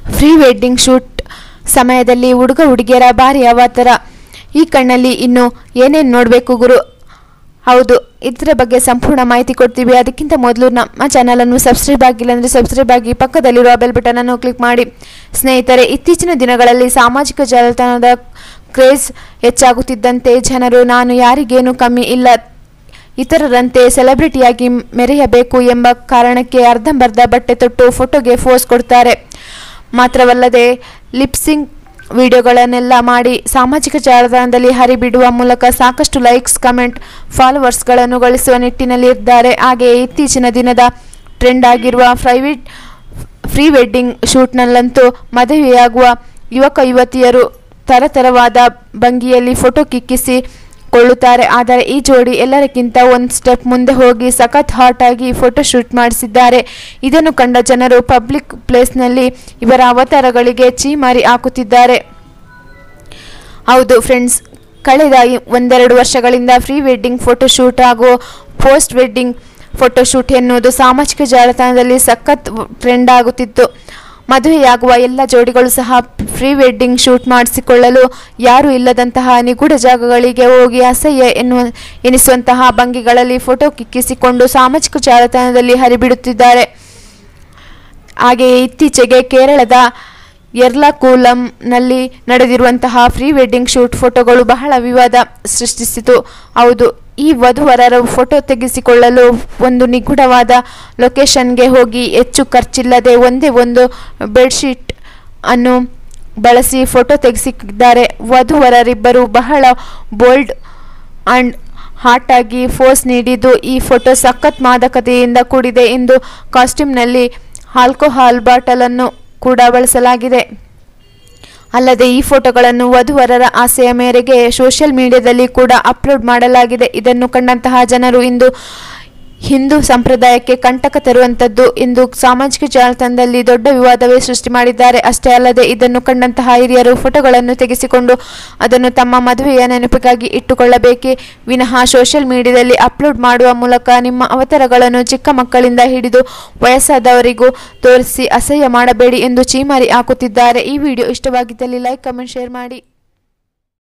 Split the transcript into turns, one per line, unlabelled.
pre wedding shoot ಸಮಯದಲ್ಲಿ ಹುಡುಗ ಹುಡುಗಿಯರ ಭಾರಿ ಅವಾತರ ಈ ಕಣ್ಣಲ್ಲಿ ಇನ್ನು ಏನೇನು ನೋಡಬೇಕು ಗುರು ಹೌದು ಇದರ ಬಗ್ಗೆ ಸಂಪೂರ್ಣ ಮಾಹಿತಿ ಕೊಡ್ತೀವಿ ಅದಕ್ಕಿಂತ ಮೊದಲು ನಮ್ಮ ಚಾನಲನ್ನು ಸಬ್ಸ್ಕ್ರೈಬ್ ಆಗಿಲ್ಲ ಅಂದರೆ ಸಬ್ಸ್ಕ್ರೈಬ್ ಆಗಿ ಪಕ್ಕದಲ್ಲಿರುವ ಬೆಲ್ ಬಟನನ್ನು ಕ್ಲಿಕ್ ಮಾಡಿ ಸ್ನೇಹಿತರೆ ಇತ್ತೀಚಿನ ದಿನಗಳಲ್ಲಿ ಸಾಮಾಜಿಕ ಜಾಲತಾಣದ ಕ್ರೇಜ್ ಹೆಚ್ಚಾಗುತ್ತಿದ್ದಂತೆ ಜನರು ನಾನು ಯಾರಿಗೇನು ಕಮ್ಮಿ ಇಲ್ಲ ಇತರರಂತೆ ಸೆಲೆಬ್ರಿಟಿಯಾಗಿ ಮೆರೆಯಬೇಕು ಎಂಬ ಕಾರಣಕ್ಕೆ ಅರ್ಧಂಬರ್ಧ ಬಟ್ಟೆ ತೊಟ್ಟು ಫೋಟೋಗೆ ಫೋಸ್ ಕೊಡ್ತಾರೆ ಮಾತ್ರವಲ್ಲದೆ ಲಿಪ್ಸಿಂಗ್ ವಿಡಿಯೋಗಳನ್ನೆಲ್ಲ ಮಾಡಿ ಸಾಮಾಜಿಕ ಜಾಲತಾಣದಲ್ಲಿ ಹರಿಬಿಡುವ ಮೂಲಕ ಸಾಕಷ್ಟು ಲೈಕ್ಸ್ ಕಮೆಂಟ್ ಫಾಲೋವರ್ಸ್ಗಳನ್ನು ಗಳಿಸುವ ನಿಟ್ಟಿನಲ್ಲಿ ಇದ್ದಾರೆ ಹಾಗೆಯೇ ಇತ್ತೀಚಿನ ದಿನದ ಟ್ರೆಂಡ್ ಆಗಿರುವ ಪ್ರೈವೇಟ್ ಪ್ರೀ ವೆಡ್ಡಿಂಗ್ ಶೂಟ್ನಲ್ಲಂತೂ ಮದುವೆಯಾಗುವ ಯುವಕ ಯುವತಿಯರು ತರತರವಾದ ಭಂಗಿಯಲ್ಲಿ ಫೋಟೋ ಕಿಕ್ಕಿಸಿ ಕೊಳ್ಳುತ್ತಾರೆ ಆದರೆ ಈ ಜೋಡಿ ಎಲ್ಲರಿಗಿಂತ ಒಂದು ಸ್ಟೆಪ್ ಮುಂದೆ ಹೋಗಿ ಸಖತ್ ಹಾಟ್ ಆಗಿ ಫೋಟೋ ಶೂಟ್ ಮಾಡಿಸಿದ್ದಾರೆ ಇದನ್ನು ಕಂಡ ಜನರು ಪಬ್ಲಿಕ್ ಪ್ಲೇಸ್ನಲ್ಲಿ ಇವರ ಅವತಾರಗಳಿಗೆ ಚೀಮಾರಿ ಹಾಕುತ್ತಿದ್ದಾರೆ ಹೌದು ಫ್ರೆಂಡ್ಸ್ ಕಳೆದ ಈ- ಒಂದೆರಡು ವರ್ಷಗಳಿಂದ ಪ್ರೀ ವೆಡ್ಡಿಂಗ್ ಫೋಟೋ ಶೂಟ್ ಹಾಗೂ ಪೋಸ್ಟ್ ವೆಡ್ಡಿಂಗ್ ಫೋಟೋ ಶೂಟ್ ಎನ್ನುವುದು ಸಾಮಾಜಿಕ ಜಾಲತಾಣದಲ್ಲಿ ಸಖತ್ ಟ್ರೆಂಡ್ ಆಗುತ್ತಿತ್ತು ಮದುವೆಯಾಗುವ ಎಲ್ಲ ಜೋಡಿಗಳು ಸಹ ಪ್ರೀ ವೆಡ್ಡಿಂಗ್ ಶೂಟ್ ಮಾಡಿಸಿಕೊಳ್ಳಲು ಯಾರೂ ಇಲ್ಲದಂತಹ ನಿಗೂಢ ಜಾಗಗಳಿಗೆ ಹೋಗಿ ಅಸಹ್ಯ ಎನ್ನುವ ಎನಿಸುವಂತಹ ಭಂಗಿಗಳಲ್ಲಿ ಫೋಟೋ ಕಿಕ್ಕಿಸಿಕೊಂಡು ಸಾಮಾಜಿಕ ಜಾಲತಾಣದಲ್ಲಿ ಹರಿಬಿಡುತ್ತಿದ್ದಾರೆ ಹಾಗೆಯೇ ಇತ್ತೀಚೆಗೆ ಕೇರಳದ ಎರ್ಲಾಕೂಲಂನಲ್ಲಿ ನಡೆದಿರುವಂತಹ ಪ್ರೀ ವೆಡ್ಡಿಂಗ್ ಶೂಟ್ ಫೋಟೋಗಳು ಬಹಳ ವಿವಾದ ಸೃಷ್ಟಿಸಿತು ಹೌದು ಈ ವಧುವರರು ಫೋಟೋ ತೆಗೆಸಿಕೊಳ್ಳಲು ಒಂದು ನಿಗೂಢವಾದ ಲೊಕೇಶನ್ಗೆ ಹೋಗಿ ಹೆಚ್ಚು ಖರ್ಚಿಲ್ಲದೆ ಒಂದೇ ಒಂದು ಬೆಡ್ಶೀಟ್ ಅನ್ನು ಬಳಸಿ ಫೋಟೋ ತೆಗೆಸಿದ್ದಾರೆ ವಧುವರರಿಬ್ಬರು ಬಹಳ ಬೋಲ್ಡ್ ಅಂಡ್ ಹಾಟ್ ಆಗಿ ಫೋಸ್ ನೀಡಿದ್ದು ಈ ಫೋಟೋ ಸಖತ್ ಮಾದಕತೆಯಿಂದ ಕೂಡಿದೆ ಎಂದು ಕಾಸ್ಟ್ಯೂಮ್ನಲ್ಲಿ ಆಲ್ಕೋಹಾಲ್ ಬಾಟಲನ್ನು ಕೂಡ ಬಳಸಲಾಗಿದೆ ಅಲ್ಲದೆ ಈ ಫೋಟೋಗಳನ್ನು ವಧುವರರ ಆಸೆಯ ಮೇರೆಗೆ ಸೋಷಿಯಲ್ ಮೀಡಿಯಾದಲ್ಲಿ ಕೂಡ ಅಪ್ಲೋಡ್ ಮಾಡಲಾಗಿದೆ ಇದನ್ನು ಕಂಡಂತಹ ಜನರು ಇಂದು ಹಿಂದೂ ಸಂಪ್ರದಾಯಕ್ಕೆ ಕಂಟಕ ತರುವಂಥದ್ದು ಎಂದು ಸಾಮಾಜಿಕ ಜಾಲತಾಣದಲ್ಲಿ ದೊಡ್ಡ ವಿವಾದವೇ ಸೃಷ್ಟಿ ಮಾಡಿದ್ದಾರೆ ಅಷ್ಟೇ ಅಲ್ಲದೆ ಇದನ್ನು ಕಂಡಂತಹ ಹಿರಿಯರು ಫೋಟೋಗಳನ್ನು ತೆಗೆಸಿಕೊಂಡು ಅದನ್ನು ತಮ್ಮ ಮದುವೆಯ ನೆನಪಿಗಾಗಿ ಇಟ್ಟುಕೊಳ್ಳಬೇಕೇ ವಿನಃ ಸೋಷಿಯಲ್ ಮೀಡಿಯಾದಲ್ಲಿ ಅಪ್ಲೋಡ್ ಮಾಡುವ ಮೂಲಕ ನಿಮ್ಮ ಅವತಾರಗಳನ್ನು ಚಿಕ್ಕ ಮಕ್ಕಳಿಂದ ಹಿಡಿದು ವಯಸ್ಸಾದವರಿಗೂ ತೋರಿಸಿ ಅಸಹ್ಯ ಮಾಡಬೇಡಿ ಎಂದು ಚೀಮಾರಿ ಹಾಕುತ್ತಿದ್ದಾರೆ ಈ ವಿಡಿಯೋ ಇಷ್ಟವಾಗಿದ್ದಲ್ಲಿ ಲೈಕ್ ಕಮೆಂಟ್ ಶೇರ್ ಮಾಡಿ